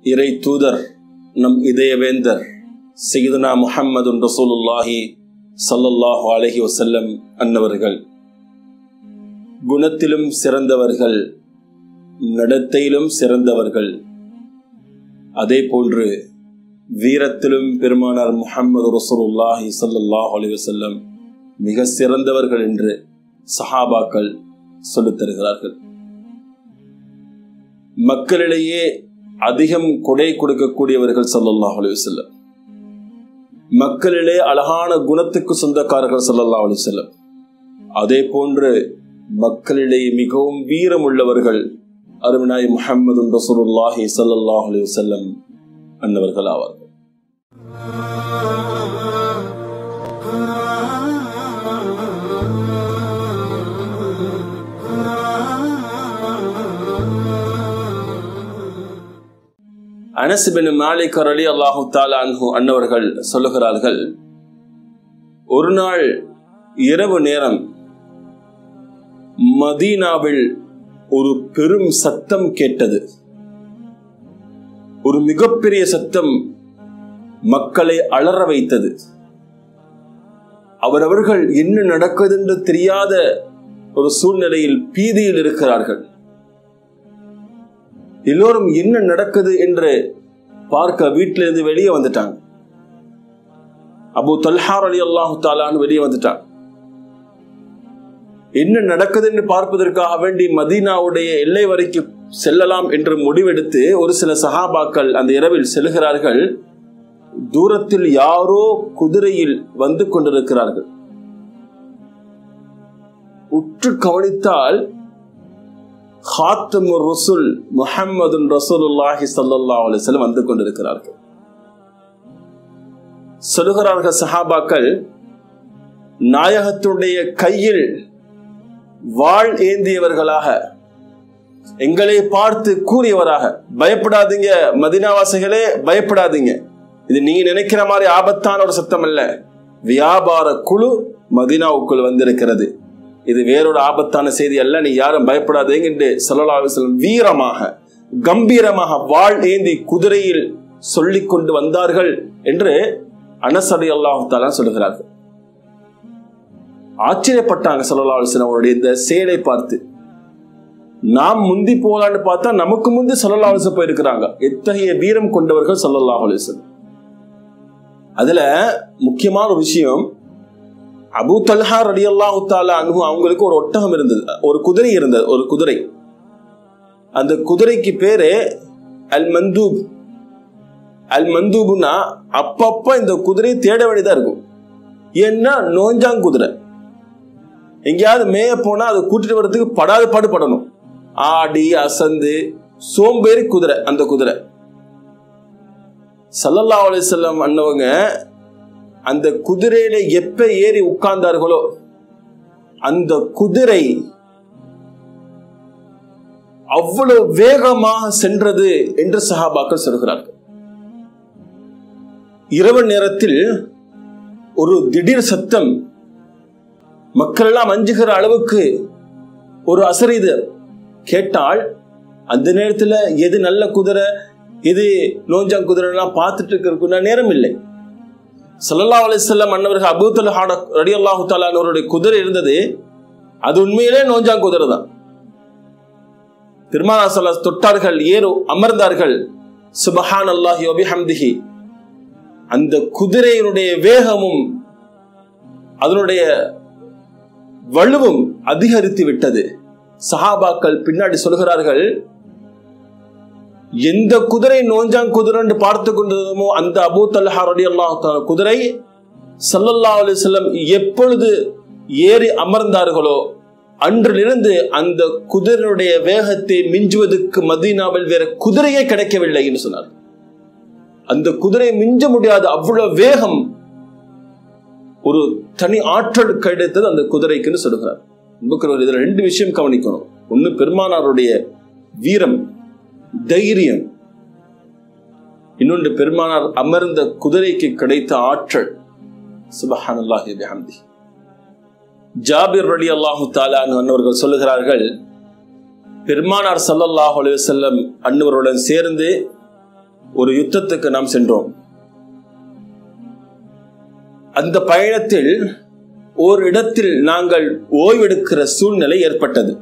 இறை தூதர் நம் இதயவேந்தர் செய்தனா முஹம்மது ரசூலுல்லாஹி சல்லல்லாஹு அலஹி வசல்லம் அன்னவர்கள் குணத்திலும் சிறந்தவர்கள் நடத்தையிலும் சிறந்தவர்கள் அதே போன்று வீரத்திலும் பெருமானார் முஹம்மது ரசூலுல்லாஹி சல்லல்லாஹு அலி வசல்லம் மிக சிறந்தவர்கள் என்று சஹாபாக்கள் சொல்லித் தருகிறார்கள் மக்களிடையே அதிகம் கொடை கொடுக்கக்கூடியவர்கள் சல்லல்லாஹ் அலி வசல்லம் மக்களிலே அழகான குணத்துக்கு சொந்தக்காரர்கள் சல்லல்லாஹ் அலி வல்லம் அதே போன்று மக்களிடையே மிகவும் வீரம் உள்ளவர்கள் அருமனாய் முஹம்மது ரசூலுல்லாஹி சல்லல்லாஹ் அலி வல்லம் அன்னவர்கள் ஆவார்கள் அனசுபின் மாலிகர் அலி அல்லாஹு தாலான்ஹு அன்னவர்கள் சொல்லுகிறார்கள் ஒரு நாள் இரவு நேரம் மதீனாவில் ஒரு பெரும் சத்தம் கேட்டது ஒரு மிகப்பெரிய சத்தம் மக்களை அலற வைத்தது அவரவர்கள் என்ன நடக்குது என்று தெரியாத ஒரு சூழ்நிலையில் பீதியில் இருக்கிறார்கள் எல்லோரும் என்ன நடக்குது என்று பார்க்க வீட்டிலிருந்து வெளியே வந்துட்டாங்க அபு தல்ஹார் அலி அல்லாஹு தாலான்னு வெளியே வந்துட்டான் என்ன நடக்குது என்று பார்ப்பதற்காக வேண்டி மதீனாவுடைய எல்லை வரைக்கும் செல்லலாம் என்று முடிவெடுத்து ஒரு சில சஹாபாக்கள் அந்த இரவில் செல்கிறார்கள் தூரத்தில் யாரோ குதிரையில் வந்து கொண்டிருக்கிறார்கள் உற்று கவனித்தால் ஹாத்தமு ரசுல் முஹம்மது ரசூலுல்லாஹி சல்லா அலிஸ்லம் வந்து கொண்டிருக்கிறார்கள் சொல்லுகிறார்கள் சஹாபாக்கள் நாயகத்துடைய கையில் வாழ் ஏந்தியவர்களாக எங்களை பார்த்து கூறியவராக பயப்படாதீங்க மதினாவாசிகளே பயப்படாதீங்க இது நீங்க நினைக்கிற மாதிரி ஆபத்தான ஒரு சத்தம் அல்ல வியாபார குழு மதினாவுக்குள் வந்திருக்கிறது இது வேறொரு ஆபத்தான செய்தி அல்ல நீ யாரும் பயப்படாதீங்க என்று சொல்லலாம் வீரமாக கம்பீரமாக வாழ் ஏந்தி குதிரையில் சொல்லிக் கொண்டு வந்தார்கள் என்று அனசடி அல்லாஹாலா சொல்லுகிறார்கள் ஆச்சரியப்பட்டாங்க சல்லா அலிஸ்லாம் அவருடைய இந்த செயலை பார்த்து நாம் முந்தி போலான்னு பார்த்தா நமக்கு முந்தி சல்லா அலிஸ்லம் போயிருக்கிறாங்க எத்தகைய வீரம் கொண்டவர்கள் சல்லல்லாஹ் அலிஸ்லம் அதுல முக்கியமான ஒரு விஷயம் அபு தல்ஹா ரடி அல்லாஹு தாலா அனு அவங்களுக்கு ஒரு ஒட்டகம் இருந்தது ஒரு குதிரை இருந்தது ஒரு குதிரை அந்த குதிரைக்கு பேரு அல் மந்தூப் அல் மந்தூப்னா அப்பப்ப இந்த குதிரையை தேட வேண்டியதா இருக்கும் ஏன்னா நோஞ்சாங் குதிரை எங்கேயாவது மேய போனா அதை கூட்டிட்டு வர்றதுக்கு படாத பாடுபடணும் ஆடி அசந்து சோம்பேறி குதிரை அந்த குதிரை சல்லல்லா அலிசல்லாம் அண்ணவங்க அந்த குதிரையில எப்ப ஏறி உட்கார்ந்தார்களோ அந்த குதிரை அவ்வளவு வேகமாக சென்றது என்று சஹாபாக்கள் சொல்கிறார்கள் இரவு நேரத்தில் ஒரு திடீர் சத்தம் மக்கள் எல்லாம் அஞ்சுகிற அளவுக்கு ஒரு அசரிது கேட்டால் அந்த நேரத்தில் எது நல்ல குதிரை எது நோஞ்சாங் குதிரை எல்லாம் பார்த்துட்டு இருக்கிறதுக்கு நேரம் இல்லை சல்லல்லா அலிசல்லம் அன்னவர்கள் அபூத்தல் ஹாட ரடி அல்லாஹு தாலானவருடைய குதிரை இருந்தது அது உண்மையிலே நோஞ்சாங் குதிரை தான் பெருமானா சொல்ல தொட்டார்கள் ஏறு அமர்ந்தார்கள் சுபஹான் அல்லாஹி அபிஹம்திஹி அந்த குதிரையினுடைய வேகமும் அதனுடைய வலுவும் அதிகரித்து விட்டது சஹாபாக்கள் பின்னாடி சொல்கிறார்கள் எந்த குதிரை நோஞ்சாங் குதிரை பார்த்து கொண்டிருந்தோமோ அந்த அபூ தல்ஹா ரடி அல்லாஹ் குதிரை சல்லல்லா அலிஸ்லம் எப்பொழுது ஏறி அமர்ந்தார்களோ அன்றிலிருந்து அந்த குதிரையுடைய வேகத்தை மிஞ்சுவதற்கு மதீனாவில் வேற குதிரையே கிடைக்கவில்லை என்று சொன்னார் அந்த குதிரை மிஞ்ச முடியாத அவ்வளவு வேகம் ஒரு தனி ஆற்றல் கிடைத்தது அந்த குதிரைக்குன்னு சொல்லுகிறார் இதுல ரெண்டு விஷயம் கவனிக்கணும் ஒன்னு பெருமானாருடைய வீரம் தைரியம் இன்னொன்று பெருமானார் அமர்ந்த குதிரைக்கு கிடைத்த ஆற்றல் சுபஹான் அல்லாஹி பிஹம்தி ஜாபிர் ரலி அல்லாஹு தாலான் அன்னவர்கள் சொல்லுகிறார்கள் பெருமானார் சல்லல்லாஹு அலைஹி வஸல்லம் அன்னவருடன் சேர்ந்து ஒரு யுத்தத்துக்கு நாம் சென்றோம் அந்த பயணத்தில் ஒரு இடத்தில் நாங்கள் ஓய்வெடுக்கிற சூழ்நிலை ஏற்பட்டது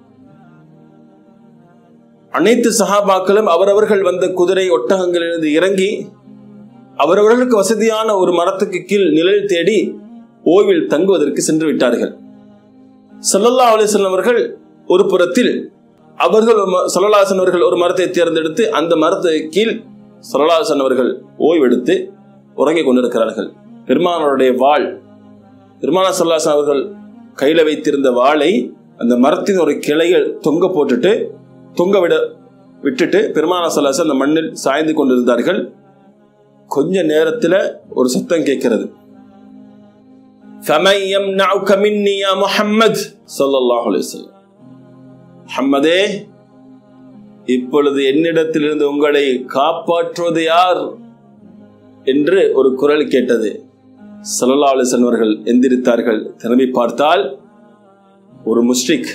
அனைத்து சகாபாக்களும் அவரவர்கள் வந்த குதிரை ஒட்டகங்களிலிருந்து இறங்கி அவரவர்களுக்கு வசதியான ஒரு மரத்துக்கு கீழ் நிழல் தேடி ஓய்வில் தங்குவதற்கு சென்று விட்டார்கள் சல்லல்லா அலிஸ்லாம் அவர்கள் ஒரு புறத்தில் அவர்கள் சல்லல்லாசன் அவர்கள் ஒரு மரத்தை தேர்ந்தெடுத்து அந்த மரத்தை கீழ் சல்லல்லாசன் அவர்கள் ஓய்வெடுத்து உறங்கிக் கொண்டிருக்கிறார்கள் பெருமானருடைய வாள் பெருமானா சல்லாசன் அவர்கள் கையில வைத்திருந்த வாளை அந்த மரத்தின் ஒரு கிளையில் தொங்க போட்டுட்டு தொங்க விட விட்டுட்டு பெருமானா சல்லாசன் அந்த மண்ணில் சாய்ந்து கொண்டிருந்தார்கள் கொஞ்ச நேரத்துல ஒரு சத்தம் கேட்கிறது فَمَنْ يَمْنَعُكَ مِنِّي يَا مُحَمَّدْ صلى الله عليه وسلم முஹம்மதே இப்பொழுது என்னிடத்திலிருந்து உங்களை காப்பாற்றுவது யார் என்று ஒரு குரல் கேட்டது சல்லா அலிசன் அவர்கள் எந்திரித்தார்கள் திரும்பி பார்த்தால் ஒரு முஸ்ரிக்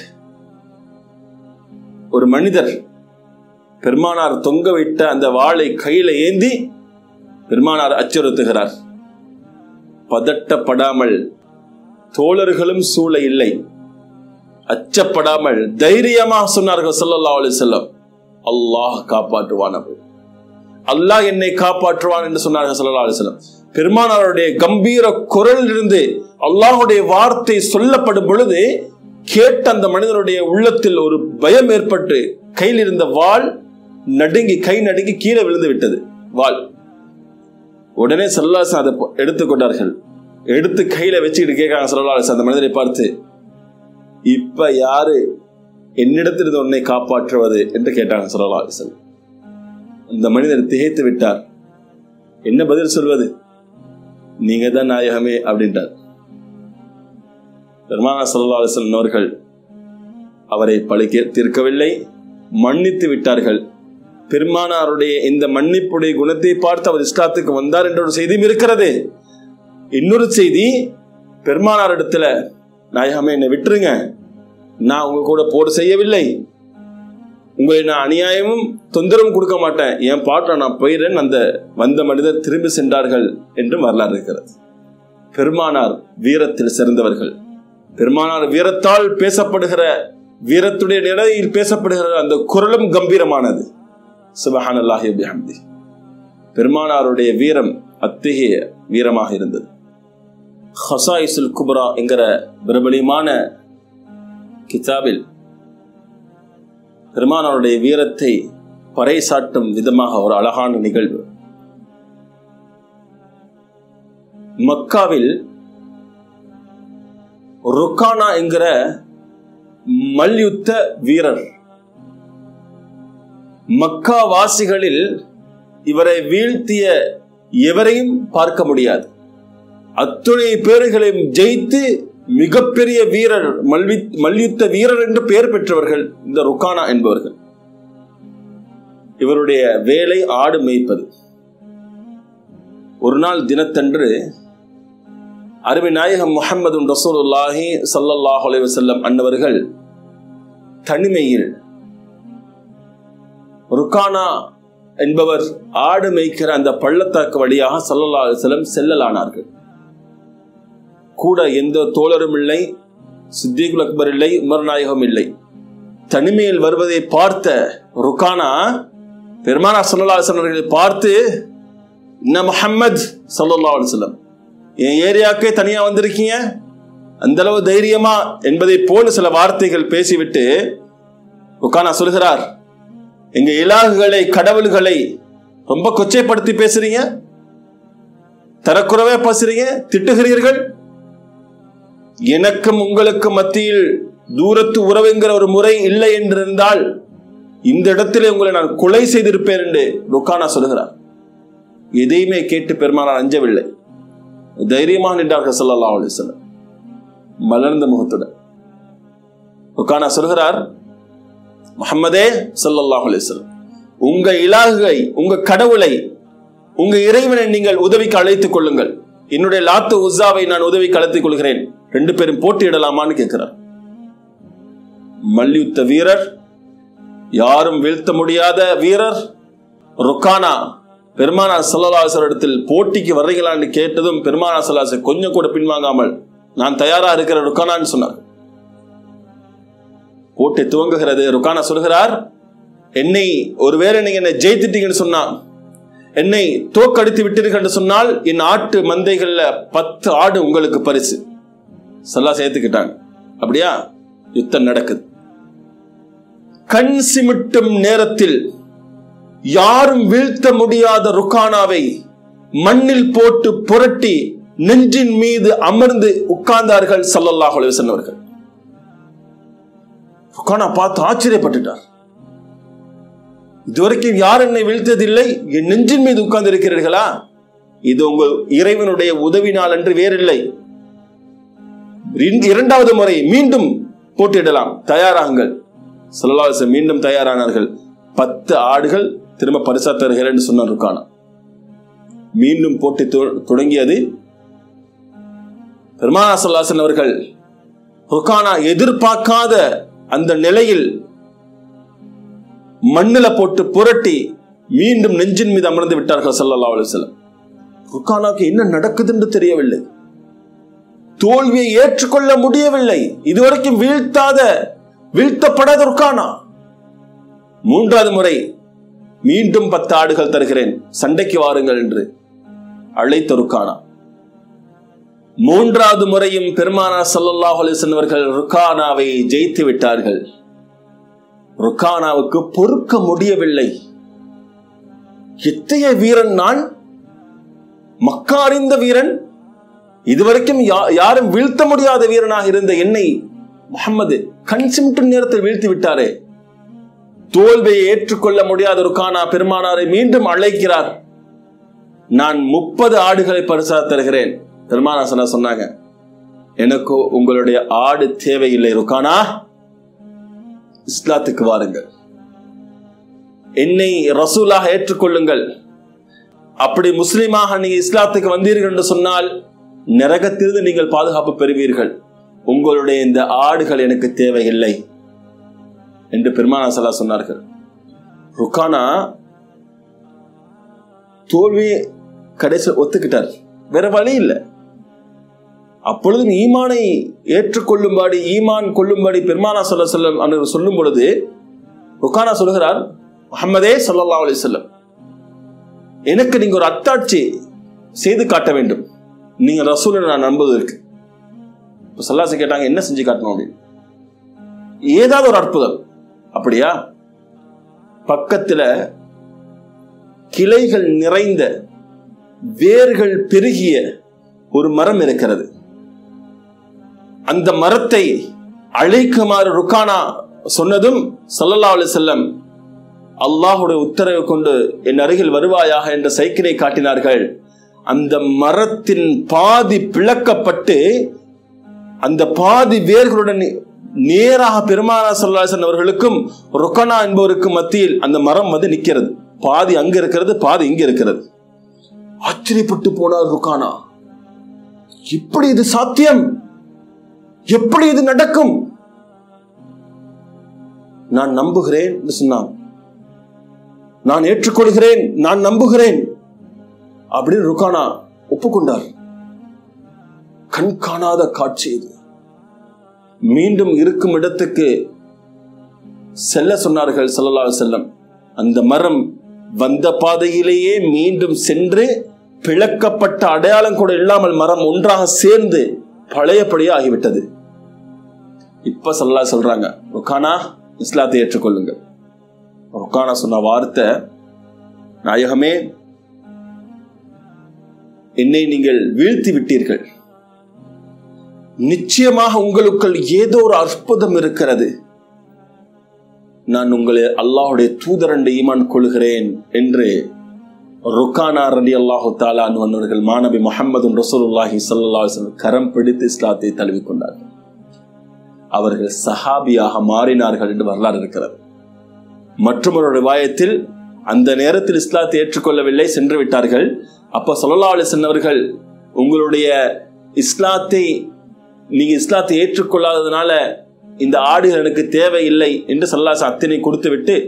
ஒரு மனிதர் பெருமானார் தொங்க விட்ட அந்த வாளை கையில ஏந்தி பெருமானார் அச்சுறுத்துகிறார் பதட்டப்படாமல் தோழர்களும் சூழ இல்லை அச்சப்படாமல் தைரியமாக சொன்னார்கள் சல்லல்லா அலி செல்லம் அல்லாஹ் காப்பாற்றுவான் அல்லாஹ் என்னை காப்பாற்றுவான் என்று சொன்னார்கள் சல்லல்லா அலி செல்லம் பெருமானாருடைய கம்பீர குரல் இருந்து அல்லாஹுடைய வார்த்தை சொல்லப்படும் பொழுது கேட்ட அந்த மனிதனுடைய உள்ளத்தில் ஒரு பயம் ஏற்பட்டு கையில் இருந்த வாள் நடுங்கி கை நடுங்கி கீழே விழுந்து விட்டது வாள் உடனே சல்லாசன் அதை எடுத்துக்கொண்டார்கள் எடுத்து கையில வச்சுக்கிட்டு கேட்கிறாங்க சல்லாசன் அந்த மனிதரை பார்த்து இப்ப யாரு என்னிடத்திலிருந்து உன்னை காப்பாற்றுவது என்று கேட்டாங்க சல்லாசன் அந்த மனிதர் திகைத்து விட்டார் என்ன பதில் சொல்வது நீங்க தான் நாயகமே அப்படின்றார் பெருமானா சல்லா அலிஸ்லம் அவர்கள் அவரை பழிக்க தீர்க்கவில்லை மன்னித்து விட்டார்கள் பெருமானாருடைய இந்த மன்னிப்புடைய குணத்தை பார்த்து அவர் இஸ்லாத்துக்கு வந்தார் என்ற ஒரு செய்தியும் இருக்கிறது இன்னொரு செய்தி பெருமானார் இடத்துல நாயகமே என்னை விட்டுருங்க நான் உங்க கூட போர் செய்யவில்லை உங்களை நான் அநியாயமும் தொந்தரவும் கொடுக்க மாட்டேன் என் பாட்டை நான் போயிறேன் அந்த வந்த மனிதர் திரும்பி சென்றார்கள் என்றும் வரலாறு இருக்கிறது பெருமானார் வீரத்தில் சிறந்தவர்கள் பெருமானார் வீரத்தால் பேசப்படுகிற வீரத்துடைய நிலையில் பேசப்படுகிற அந்த குரலும் கம்பீரமானது சுபஹான் அல்லாஹி பிஹம்தி பெருமானாருடைய வீரம் அத்தகைய வீரமாக இருந்தது ஹசாயிசுல் குப்ரா என்கிற பிரபலியமான கிதாபில் பெருமானாருடைய வீரத்தை பறைசாட்டும் விதமாக ஒரு அழகான நிகழ்வு மக்காவில் ருக்கானா என்கிற மல்யுத்த வீரர் மக்கா வாசிகளில் இவரை வீழ்த்திய எவரையும் பார்க்க முடியாது அத்துணை பேர்களையும் ஜெயித்து மிகப்பெரிய வீரர் மல்வி மல்யுத்த வீரர் என்று பெயர் பெற்றவர்கள் இந்த ருக்கானா என்பவர்கள் இவருடைய வேலை ஆடு மேய்ப்பது ஒரு நாள் தினத்தன்று அருமை நாயகம் முகமது ரசூலுல்லாஹி சல்லல்லாஹ் அலைவசல்லம் அன்னவர்கள் தனிமையில் ருக்கானா என்பவர் ஆடு மேய்க்கிற அந்த பள்ளத்தாக்கு வழியாக சல்லல்லா அலுவலம் செல்லலானார்கள் கூட எந்த தோழரும் இல்லை சித்திகுல் அக்பர் இல்லை உமர் நாயகம் இல்லை தனிமையில் வருவதை பார்த்த ருக்கானா பெருமானா சல்லா அலுவலர்களை பார்த்து இன்ன முஹம்மத் சல்லா அலுவலம் என் ஏரியாக்கே தனியா வந்திருக்கீங்க அந்த அளவு தைரியமா என்பதை போல சில வார்த்தைகள் பேசிவிட்டு ருக்கானா சொல்கிறார் எங்க இலாகுகளை கடவுள்களை ரொம்ப கொச்சைப்படுத்தி பேசுறீங்க தரக்குறவே பேசுறீங்க திட்டுகிறீர்கள் எனக்கும் உங்களுக்கு மத்தியில் தூரத்து உறவுங்கிற ஒரு முறை இல்லை என்றிருந்தால் இந்த இடத்திலே உங்களை நான் கொலை செய்திருப்பேன் என்று ருக்கானா சொல்கிறார் எதையுமே கேட்டு பெருமானார் அஞ்சவில்லை தைரியமாக நின்றார்கள் சல்லா அலிஸ்லம் மலர்ந்த முகத்துடன் ருக்கானா சொல்கிறார் முகமதே சல்லாஹ் அலிஸ்லம் உங்க இலாகுவை உங்க கடவுளை உங்க இறைவனை நீங்கள் உதவிக்கு அழைத்துக் கொள்ளுங்கள் என்னுடைய லாத்து உஸாவை நான் உதவிக்கு அழைத்துக் கொள்கிறேன் ரெண்டு பேரும் போட்டியிடலாமான்னு கேட்கிறார் மல்யுத்த வீரர் யாரும் வீழ்த்த முடியாத வீரர் ருக்கானா பெருமானா சல்லாசர் இடத்தில் போட்டிக்கு வர்றீங்களான்னு கேட்டதும் பெருமானா சல்லாசர் கொஞ்சம் கூட பின்வாங்காமல் நான் தயாரா இருக்கிற ருக்கானான்னு சொன்னார் போட்டி துவங்குகிறது ருக்கானா சொல்கிறார் என்னை ஒருவேளை நீங்க என்னை ஜெயித்துட்டீங்கன்னு சொன்னா என்னை தோக்கடித்து விட்டீர்கள் என்று சொன்னால் என் ஆட்டு மந்தைகள்ல பத்து ஆடு உங்களுக்கு பரிசு சல்லா சேர்த்துக்கிட்டாங்க அப்படியா யுத்தம் நடக்குது கண் சிமிட்டும் நேரத்தில் யாரும் வீழ்த்த முடியாத ருக்கானாவை மண்ணில் போட்டு புரட்டி நெஞ்சின் மீது அமர்ந்து உட்கார்ந்தார்கள் சல்லல்லாஹ் அலைவசன் அவர்கள் ருக்கானா பார்த்து ஆச்சரியப்பட்டுட்டார் இதுவரைக்கும் யார் என்னை வீழ்த்ததில்லை என் நெஞ்சின் மீது உட்கார்ந்து இருக்கிறீர்களா இது உங்கள் இறைவனுடைய உதவினால் என்று வேறில்லை இரண்டாவது முறை மீண்டும் போட்டியிடலாம் தயாராகுங்கள் சல்லாசன் மீண்டும் தயாரானார்கள் பத்து ஆடுகள் திரும்ப பரிசா தருகிறேன் என்று சொன்னார் ருக்கானா மீண்டும் போட்டி தொடங்கியது பெருமானா சல்லாசன் அவர்கள் ருக்கானா எதிர்பார்க்காத அந்த நிலையில் மண்ணில போட்டு புரட்டி மீண்டும் நெஞ்சின் மீது அமர்ந்து விட்டார்கள் சல்லல்லா அலுவலம் ருக்கானாக்கு என்ன நடக்குது என்று தெரியவில்லை தோல்வியை ஏற்றுக்கொள்ள முடியவில்லை இதுவரைக்கும் வீழ்த்தாத வீழ்த்தப்படாத ருக்கானா மூன்றாவது முறை மீண்டும் பத்து ஆடுகள் தருகிறேன் சண்டைக்கு வாருங்கள் என்று அழைத்த ருக்கானா மூன்றாவது முறையும் பெருமானா சல்லாஹ் அலிசன் அவர்கள் ருக்கானாவை ஜெயித்து விட்டார்கள் ருக்கானாவுக்கு பொறுக்க முடியவில்லை எத்தைய வீரன் நான் மக்கா அறிந்த வீரன் இதுவரைக்கும் யாரும் வீழ்த்த முடியாத வீரனாக இருந்த என்னை முகமது கண் சிமிட்டும் நேரத்தில் வீழ்த்தி விட்டாரே தோல்வியை ஏற்றுக்கொள்ள முடியாத ருக்கானா பெருமானாரை மீண்டும் அழைக்கிறார் நான் முப்பது ஆடுகளை பரிசா தருகிறேன் பெருமானா சொன்னாங்க எனக்கு உங்களுடைய ஆடு தேவையில்லை ருக்கானா இஸ்லாத்துக்கு வாருங்கள் என்னை ரசூலாக ஏற்றுக்கொள்ளுங்கள் அப்படி முஸ்லீமாக நீங்க இஸ்லாத்துக்கு வந்தீர்கள் என்று சொன்னால் நரகத்திலிருந்து நீங்கள் பாதுகாப்பு பெறுவீர்கள் உங்களுடைய இந்த ஆடுகள் எனக்கு தேவையில்லை என்று பெருமானா சலா சொன்னார்கள் ருக்கானா தோல்வியை கடைசி ஒத்துக்கிட்டார் வேற வழி இல்லை அப்பொழுதும் ஈமானை ஏற்றுக்கொள்ளும்படி ஈமான் கொள்ளும்படி பெருமானா சொல்ல சொல்ல சொல்லும் பொழுது ருக்கானா சொல்லுகிறார் முகமதே சல்லா அலி சொல்லம் எனக்கு நீங்க ஒரு அத்தாட்சி செய்து காட்ட வேண்டும் நீங்க ரசூலை நான் நம்புவதற்கு இப்போ சல்லாசி கேட்டாங்க என்ன செஞ்சு காட்டணும் அப்படின்னு ஏதாவது ஒரு அற்புதம் அப்படியா பக்கத்துல கிளைகள் நிறைந்த வேர்கள் பெருகிய ஒரு மரம் இருக்கிறது அந்த மரத்தை அழைக்குமாறு ருக்கானா சொன்னதும் சல்லல்லா அலி செல்லம் அல்லாஹுடைய உத்தரவு கொண்டு என் அருகில் வருவாயாக என்ற சைக்கிளை காட்டினார்கள் அந்த மரத்தின் பாதி பிளக்கப்பட்டு அந்த பாதி வேர்களுடன் நேராக பெருமானா சல்லாசன் அவர்களுக்கும் ருக்கனா என்பவருக்கும் மத்தியில் அந்த மரம் வந்து நிக்கிறது பாதி அங்க இருக்கிறது பாதி இங்க இருக்கிறது ஆச்சரியப்பட்டு போனார் ருக்கானா எப்படி இது சாத்தியம் எப்படி இது நடக்கும் நான் நம்புகிறேன் சொன்னான் நான் ஏற்றுக்கொள்கிறேன் நான் நம்புகிறேன் அப்படின்னு ருக்கானா ஒப்புக்கொண்டார் கண் காணாத காட்சி இது மீண்டும் இருக்கும் இடத்துக்கு செல்ல சொன்னார்கள் சல்லல்லா செல்லம் அந்த மரம் வந்த பாதையிலேயே மீண்டும் சென்று பிளக்கப்பட்ட அடையாளம் கூட இல்லாமல் மரம் ஒன்றாக சேர்ந்து பழையபடியே ஆகிவிட்டது இப்ப சல்லா சொல்றாங்க ருக்கானா இஸ்லாத்தை ஏற்றுக்கொள்ளுங்கள் ருக்கானா சொன்ன வார்த்தை நாயகமே என்னை நீங்கள் வீழ்த்தி விட்டீர்கள் நிச்சயமாக உங்களுக்குள் ஏதோ ஒரு அற்புதம் இருக்கிறது நான் உங்களை அல்லாஹுடைய தூதரண்டு ஈமான் கொள்கிறேன் என்று ருக்கானா ரலி அல்லாஹு தாலான் அவர்கள் மாணவி முகமது ரசூலுல்லாஹி சல்லாஹ் கரம் பிடித்து இஸ்லாத்தை தழுவிக்கொண்டார்கள் அவர்கள் சஹாபியாக மாறினார்கள் என்று வரலாறு இருக்கிறது மற்றொரு வாயத்தில் அந்த நேரத்தில் இஸ்லாத்தை ஏற்றுக்கொள்ளவில்லை சென்று விட்டார்கள் அப்ப சொல்லல்லா அலிசன் அவர்கள் உங்களுடைய இஸ்லாத்தை நீங்க இஸ்லாத்தை ஏற்றுக்கொள்ளாததுனால இந்த ஆடுகள் எனக்கு தேவையில்லை என்று சல்லாஸ் அத்தினை கொடுத்து விட்டு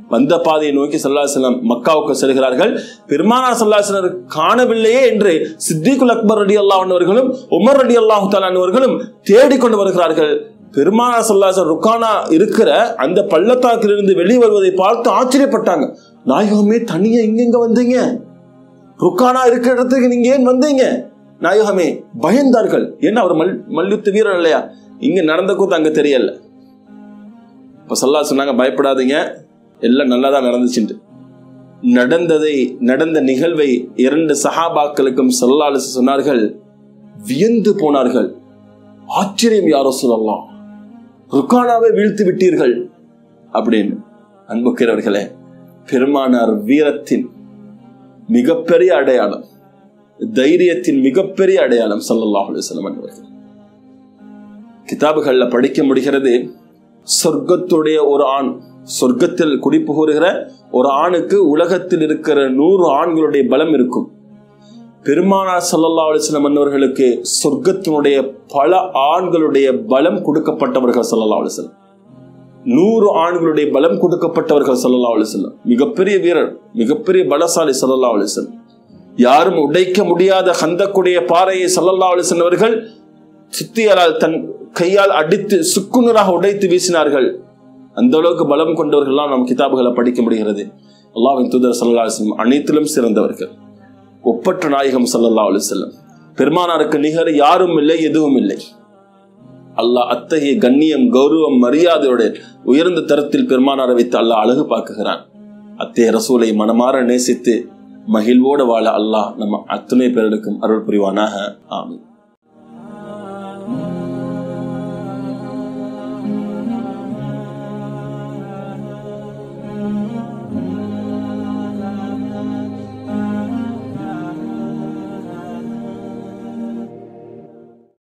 வந்த பாதையை நோக்கி சல்லாஹலம் மக்காவுக்கு செல்கிறார்கள் பெருமானார் சல்லாஹலர் காணவில்லையே என்று சித்திகுல் அக்பர் ரடி அல்லாஹர்களும் உமர் ரடி அல்லாஹு தாலானவர்களும் தேடிக்கொண்டு வருகிறார்கள் பெருமானார் சல்லாஹன் ருக்கானா இருக்கிற அந்த பள்ளத்தாக்கிலிருந்து வெளியே வருவதை பார்த்து ஆச்சரியப்பட்டாங்க நாயகமே தனியா இங்க வந்தீங்க ருக்கானா இருக்கிற இடத்துக்கு நீங்க ஏன் வந்தீங்க நாயகமே பயந்தார்கள் ஏன்னா அவர் மல் மல்யுத்த வீரர் இல்லையா இங்க நடந்த கூத்து அங்க தெரியல இப்ப சொல்லா சொன்னாங்க பயப்படாதீங்க எல்லாம் நல்லா தான் நடந்துச்சுட்டு நடந்ததை நடந்த நிகழ்வை இரண்டு சஹாபாக்களுக்கும் சொல்லாலு சொன்னார்கள் வியந்து போனார்கள் ஆச்சரியம் யாரோ சொல்லலாம் ருக்கானாவை வீழ்த்து விட்டீர்கள் அப்படின்னு அன்புக்கிறவர்களே பெருமானார் வீரத்தின் மிகப்பெரிய அடையாளம் தைரியத்தின் மிகப்பெரிய அடையாளம் சல்லல்லாஹ் அலுவலம் அவர்கள் கிதாபுகள்ல படிக்க முடிகிறது சொர்க்கத்துடைய ஒரு ஆண் சொர்க்கத்தில் குடிபுகுகிற ஒரு ஆணுக்கு உலகத்தில் இருக்கிற நூறு ஆண்களுடைய பலம் இருக்கும் பெருமானார் சல்லல்லா அலிஸ்லம் அன்னவர்களுக்கு சொர்க்கத்தினுடைய பல ஆண்களுடைய பலம் கொடுக்கப்பட்டவர்கள் சல்லல்லா அலிஸ்லம் நூறு ஆண்களுடைய பலம் கொடுக்கப்பட்டவர்கள் சல்லல்லா அலிஸ்லம் மிகப்பெரிய வீரர் மிகப்பெரிய பலசாலி சல்லல்லா அலிஸ்லம் யாரும் உடைக்க முடியாத ஹந்தக்குடைய பாறையை சல்லல்லா அலிஸ்லம் அவர்கள் சித்தியால் தன் கையால் அடித்து சுக்குநூறாக உடைத்து வீசினார்கள் அந்த அளவுக்கு பலம் கொண்டவர்கள்லாம் நம் கிதாபுகளை படிக்க முடிகிறது அல்லாவின் தூதர் சல்லா அலிஸ்லம் அனைத்திலும் சிறந்தவர்கள் ஒப்பற்ற நாயகம் சல்லல்லா அலிசல்லம் பெருமானாருக்கு நிகர் யாரும் இல்லை எதுவும் இல்லை அல்லாஹ் அத்தகைய கண்ணியம் கௌரவம் மரியாதையுடைய உயர்ந்த தரத்தில் பெருமானாரை வைத்து அல்லாஹ் அழகு பார்க்குகிறான் அத்தகைய ரசூலை மனமாற நேசித்து மகிழ்வோடு வாழ அல்லாஹ் நம்ம அத்தனை பேர்களுக்கும் அருள் புரிவானாக ஆமீன்